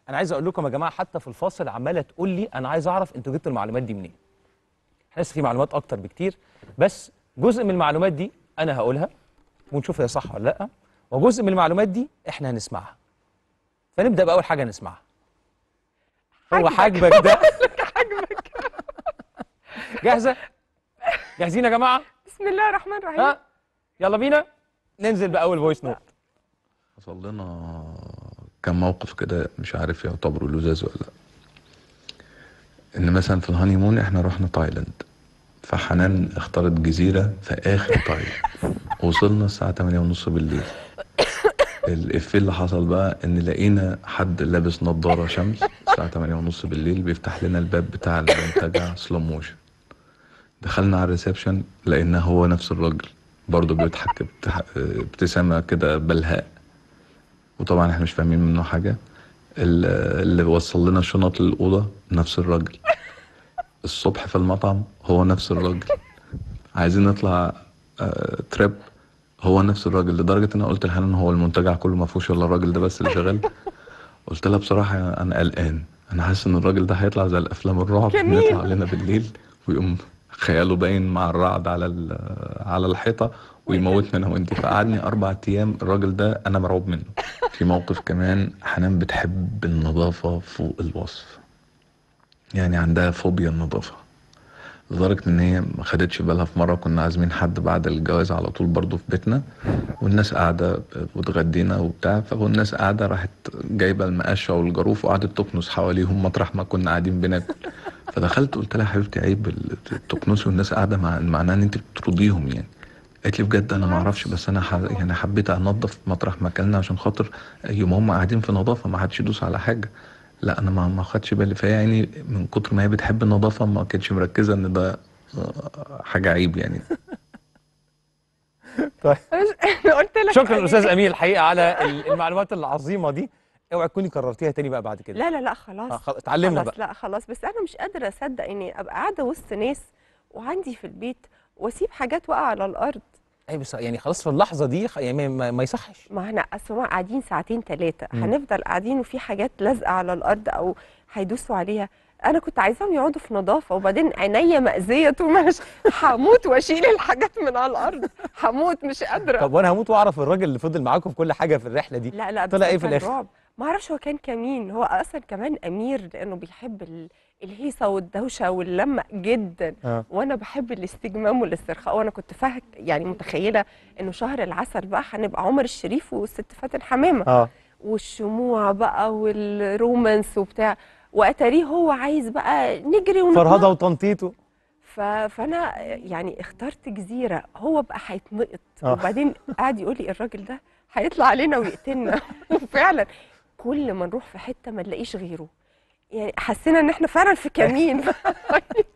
انا عايز اقول لكم يا جماعه حتى في الفاصل عماله تقول لي انا عايز اعرف انتوا جبتوا المعلومات دي منين احنا لسه في معلومات اكتر بكتير بس جزء من المعلومات دي انا هقولها ونشوف هي صح ولا لا وجزء من المعلومات دي احنا هنسمعها فنبدا باول حاجه نسمعها هو حاجبك. حاجبك ده جاهزه جاهزين يا جماعه بسم الله الرحمن الرحيم ها يلا بينا ننزل باول فويس نوت حصل لنا كم موقف كده مش عارف يعتبروا لزاز ولا لا ان مثلا في الهانيمون احنا رحنا تايلاند فحنان اختارت جزيرة في اخر تايلاند وصلنا الساعة تمانية ونص بالليل الإفيه اللي حصل بقى إن لقينا حد لابس نظارة شمس الساعة تمانية ونص بالليل بيفتح لنا الباب بتاع المنتجع سلو موشن دخلنا على الريسبشن لقيناه هو نفس الراجل برضه بيضحك ابتح- ابتسامة كده بلهاء وطبعا احنا مش فاهمين منه حاجة ال- اللي وصل لنا الشنط للأوضة نفس الراجل الصبح في المطعم هو نفس الراجل عايزين نطلع آه، تريب هو نفس الراجل لدرجة ان انا قلت لحنان هو المنتجع كله ما فيهوش الا الراجل ده بس اللي شغال قلت لها بصراحة انا قلقان انا حاسس ان الراجل ده هيطلع زي الافلام الرعب جميل. بيطلع علينا بالليل ويقوم خياله باين مع الرعد على ال- على الحيطة ويموتنا انا وانت فقعدني اربع ايام الراجل ده انا مرعوب منه في موقف كمان حنان بتحب النظافة فوق الوصف يعني عندها فوبيا النظافة لدرجة إن هي ما خدتش بالها في مرة كنا عازمين حد بعد الجواز على طول برضه في بيتنا والناس قاعدة واتغدينا وبتاع فالناس قاعدة راحت جايبة المقشة والجاروف وقعدت تكنس حواليهم مطرح ما كنا قاعدين بناكل فدخلت قلت لها يا حبيبتي عيب ال- تكنسي والناس قاعدة مع معناه إن أنت بتطرديهم يعني قالت لي بجد انا ما اعرفش بس انا ح... يعني حبيت انضف مطرح مكاننا عشان خاطر يوم هم قاعدين في نظافه ما حدش يدوس على حاجه لا انا ما ما خدش بالي فهي يعني من كتر ما هي بتحب النظافه ما كانتش مركزه ان ده آه، حاجه عيب يعني طيب انا قلت لك شكرا عليه. استاذ امير الحقيقه على ال- المعلومات العظيمه دي اوعي تكوني كررتيها تاني بقى بعد كده لا لا لا خلاص آه، خلاص، اتعلمنا خلاص بقى لا خلاص بس انا مش قادره اصدق اني ابقى قاعده وسط ناس وعندي في البيت واسيب حاجات واقعه على الارض اي بس يعني خلاص في اللحظه دي خ- يعني ما, ما يصحش ما احنا اصل هما قاعدين ساعتين ثلاثه مم. هنفضل قاعدين وفي حاجات لازقه على الارض او هيدوسوا عليها انا كنت عايزاهم يقعدوا في نظافه وبعدين عينيا مأذيه طول ما انا ش- هموت واشيل الحاجات من على الارض هموت مش قادره طب وانا هموت واعرف الراجل اللي فضل معاكم في كل حاجه في الرحله دي لا لا بس طلع ايه هو في كان الاخر رعب ما اعرفش هو كان كمين هو اصلا كمان امير لانه بيحب ال- الهيصه والدوشه واللمه جدا آه. وانا بحب الاستجمام والاسترخاء وانا كنت فاهم يعني متخيله انه شهر العسل بقى هنبقى عمر الشريف والست فاتن حمامه اه والشموع بقى والرومانس وبتاع واتاريه هو عايز بقى نجري ونتنطط. فرهضه وتنطيط ف... فانا يعني اخترت جزيره هو بقى هيتنقط آه. وبعدين قعد يقول لي الراجل ده هيطلع علينا ويقتلنا وفعلا كل ما نروح في حته ما نلاقيش غيره يعني حسينا ان احنا فعلا في كمين